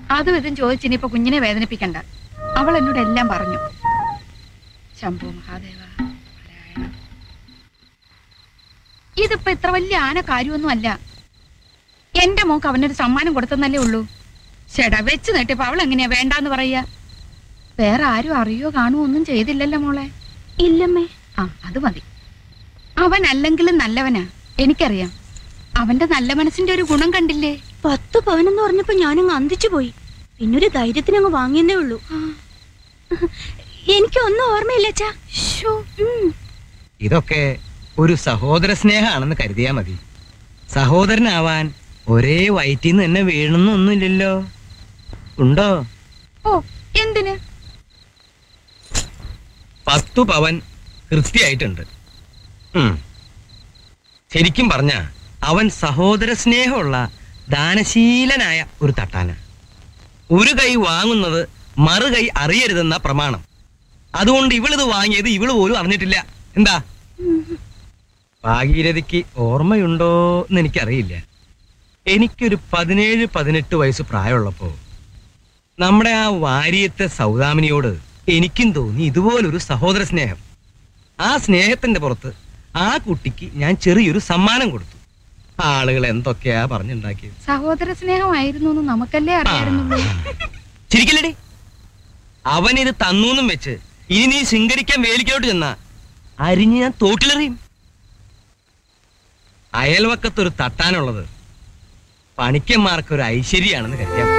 അതും ഇതും ചോദിച്ചിനിപ്പോ കുഞ്ഞിനെ വേദനിപ്പിക്കണ്ട അവൾ എന്നോട് എല്ലാം പറഞ്ഞു ശംഭു മഹാദേവ നാരായണ. ഇതിപ്പോ ഇത്ര വലിയ ആന കാര്യമൊന്നും അല്ല എന്റെ മോക്ക് അവനൊരു സമ്മാനം കൊടുത്തെന്നല്ലേ ഉള്ളൂ ചേടാ വെച്ച് നീട്ടിയപ്പോ അവൾ എങ്ങനെയാ വേണ്ടാന്ന് പറയാ വേറെ ആരും അറിയോ കാണുവോ ഒന്നും ചെയ്തില്ലല്ലോ മോളെ ഇല്ലമ്മേ ആ അത് മതി അവൻ അല്ലെങ്കിലും നല്ലവനാ എനിക്കറിയാം അവന്റെ നല്ല മനസ്സിന്റെ ഒരു ഗുണം കണ്ടില്ലേ പത്ത് പവനെന്ന് പറഞ്ഞപ്പോ ഞാനങ്ങ് അന്തിച്ചു പോയി പിന്നൊരു ധൈര്യത്തിന് അങ്ങ് വാങ്ങിയെന്നേ ഉള്ളൂ എനിക്കൊന്നും ഓർമ്മയില്ല അച്ഛാ ശ്ശോ, ഉം. ഇതൊക്കെ ഒരു സഹോദര സ്നേഹമാണെന്ന് കരുതിയാ മതി സഹോദരനാവാൻ ഒരേ വയറ്റിൽ നിന്ന് തന്നെ വീഴണമെന്നൊന്നുമില്ലല്ലോ ഉണ്ടോ ഓ എന്തിന് പത്തു പവൻ കൃത്യായിട്ടുണ്ട് ഉം. ശരിക്കും പറഞ്ഞ അവൻ സഹോദര സ്നേഹമുള്ള ദാനശീലനായ ഒരു തട്ടാന ഒരു കൈ വാങ്ങുന്നത് മറു കൈ അറിയരുതെന്ന പ്രമാണം അതുകൊണ്ട് ഇവളിത് വാങ്ങിയത് ഇവള് പോലും അറിഞ്ഞിട്ടില്ല എന്താ ഭാഗീരഥിക്ക് ഓർമ്മയുണ്ടോ എന്ന് എനിക്കറിയില്ല എനിക്കൊരു പതിനേഴ് പതിനെട്ട് വയസ്സ് പ്രായമുള്ളപ്പോ നമ്മുടെ ആ വാര്യത്തെ സൗദാമിനിയോട് എനിക്കും തോന്നി ഇതുപോലൊരു സഹോദര സ്നേഹം ആ സ്നേഹത്തിന്റെ പുറത്ത് ആ കുട്ടിക്ക് ഞാൻ ചെറിയൊരു സമ്മാനം കൊടുത്തു ആളുകൾ എന്തൊക്കെയാ പറഞ്ഞുണ്ടാക്കിയത് സഹോദര സ്നേഹമായിരുന്നു എന്ന് നമുക്കല്ലേ അറിയാറുന്നുള്ളൂ ചിരിക്കല്ലടി അവനിത് തന്നൂന്നും വെച്ച് ഇനി നീ ശൃംഗരിക്കാൻ വേലിക്കോട്ട് ചെന്ന അരിഞ്ഞ് ഞാൻ തോട്ടിലെറിയും അയൽവക്കത്തൊരു തട്ടാനുള്ളത് പണിക്കന്മാർക്ക് ഒരു ഐശ്വര്യാണെന്ന് കരുതിയാൽ മതി.